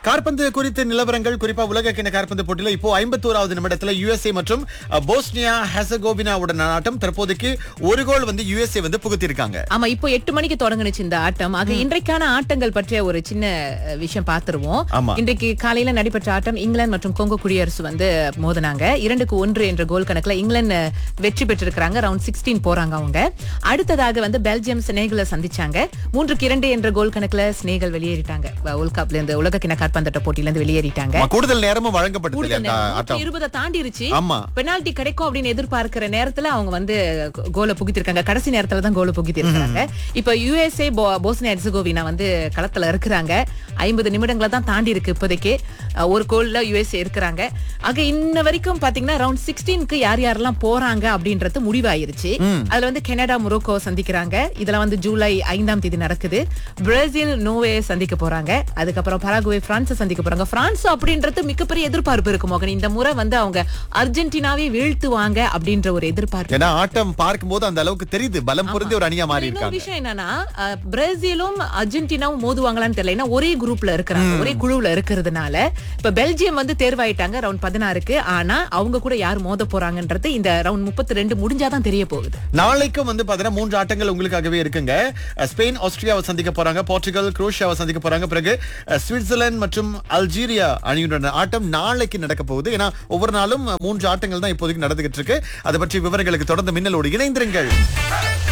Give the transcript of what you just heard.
காற்பந்து குறித்த நிலவரங்கள் குறிப்பா உலக கிண காற்பந்து போட்டியில இப்போ ஐம்பத்தோராவது நிமிடத்துல யுஎஸ்ஏ மற்றும் அஹ், போஸ்னியா ஹெசகோவினாவுடன் ஆட்டம் தற்போதைக்கு ஒரு கோல் வந்து யுஎஸ்ஏ வந்து புகுத்திருக்காங்க ஆமா இப்போ எட்டு மணிக்கு தொடங்குனுச்சு இந்த ஆட்டம் ஆக இன்றைக்கான ஆட்டங்கள் பற்றிய ஒரு சின்ன அஹ், விஷயம் பார்த்துருவோம் ஆமா. இன்றைக்கு காலையில நடைபெற்ற ஆட்டம் இங்கிலாந்து மற்றும் கொங்கோ குடியரசு வந்து மோதினாங்க இரண்டுக்கு ஒன்று என்ற கோல் கணக்குல இங்கிலாந்து வெற்றி பெற்றிருக்காங்க ரவுண்ட் சிக்ஸ்டீன் போறாங்க அவங்க அடுத்ததாக வந்து பெல்ஜியம் சினேகலை சந்திச்சாங்க மூன்றுக்கு இரண்டு என்ற கோல் கணக்குல சினேகல் வெளியேறிட்டாங்க வேர்ல்ட் கப்ல இருந்து உலக கிண காற்பந்தட்ட போட்டியில இருந்து வெளியேறிட்டாங்க ஆமா, கூடுதல் நேரமும் வழங்கப்பட்டது கூடுதல் இல்லையா அந்த நேரம் ஆட்டம் இருபதை தாண்டிருச்சு ஆமா. பெனால்டி கிடைக்கும் அப்படின்னு எதிர்பார்க்கிற நேரத்துல அவங்க வந்து கோலை புகித்திருக்காங்க கடைசி நேரத்துல தான் கோலை புகித்திருக்காங்க இப்ப யுஎஸ்ஏ போஸ்னியா ஹெர்சகோவினா வந்து களத்துல இருக்கிறாங்க ஐம்பது நிமிடங்களை தான் தாண்டி இருக்கு இப்போதைக்கு அஹ், ஒரு கோல்ல யுஎஸ்ஏ இருக்கிறாங்க ஆக இன்ன வரைக்கும் பாத்தீங்கன்னா ரவுண்ட் சிக்ஸ்டீனுக்கு யார் யாரெல்லாம் போறாங்க அப்படின்றது முடிவாயிருச்சு அதுல வந்து கனடா மொரோக்கோ சந்திக்கிறாங்க இதுல வந்து ஜூலை ஐந்தாம் தேதி நடக்குது பிரேசில் நோவே சந்திக்க போறாங்க அதுக்கப்புறம் பராகுவே பிரான்ஸ் சந்திக்க போறாங்க பிரான்ஸ் அப்படின்றது மிகப்பெரிய எதிர்பார்ப்பு இருக்கு மோகன் இந்த முறை வந்து அவங்க அர்ஜென்டினாவே வீழ்த்துவாங்க அப்படின்ற ஒரு எதிர்பார்ப்பு ஏன்னா ஆட்டம் பார்க்கும்போது அந்த அளவுக்கு தெரியுது பலம் பொருந்தி ஒரு அணியா மாறி இன்னொரு இருக்காங்க விஷயம் என்னன்னா அஹ், பிரேசிலும் அர்ஜென்டினாவும் மோதுவாங்களான்னு தெரியல ஏன்னா ஒரே குரூப்ல இருக்கிறாங்க ஒரே குழுவுல இருக்கிறதுனால இப்ப பெல்ஜியம் வந்து தேர்வாயிட்டாங்க ரவுண்ட் பதினாறுக்கு ஆனா அவங்க கூட யார் மோத போறாங்கன்றது இந்த ரவுண்ட் முப்பத்தி ரெண்டு முடிஞ்சாதான் தெரிய போகுது நாளைக்கும் வந்து பாத்தீங்கன்னா மூன்று ஆட்டங்கள் உங்களுக்காகவே இருக்குங்க அஹ், ஸ்பெயின் ஆஸ்திரியாவை சந்திக்க போறாங்க போர்ச்சுகல் குரோஷியாவை சந்திக்க போறாங்க பிறகு அஹ், சுவிட்சர்லாந்து மற்றும் அல்ஜீரியா அணியுடன் ஆட்டம் நாளைக்கு நடக்க போகுது ஏன்னா ஒவ்வொரு நாளும் அஹ், மூன்று ஆட்டங்கள் தான் இப்போதைக்கு நடந்துகிட்டு இருக்கு அதை பற்றி விவரங்களுக்கு தொடர்ந்து மின்னலோடு இணைந்திருங்கள்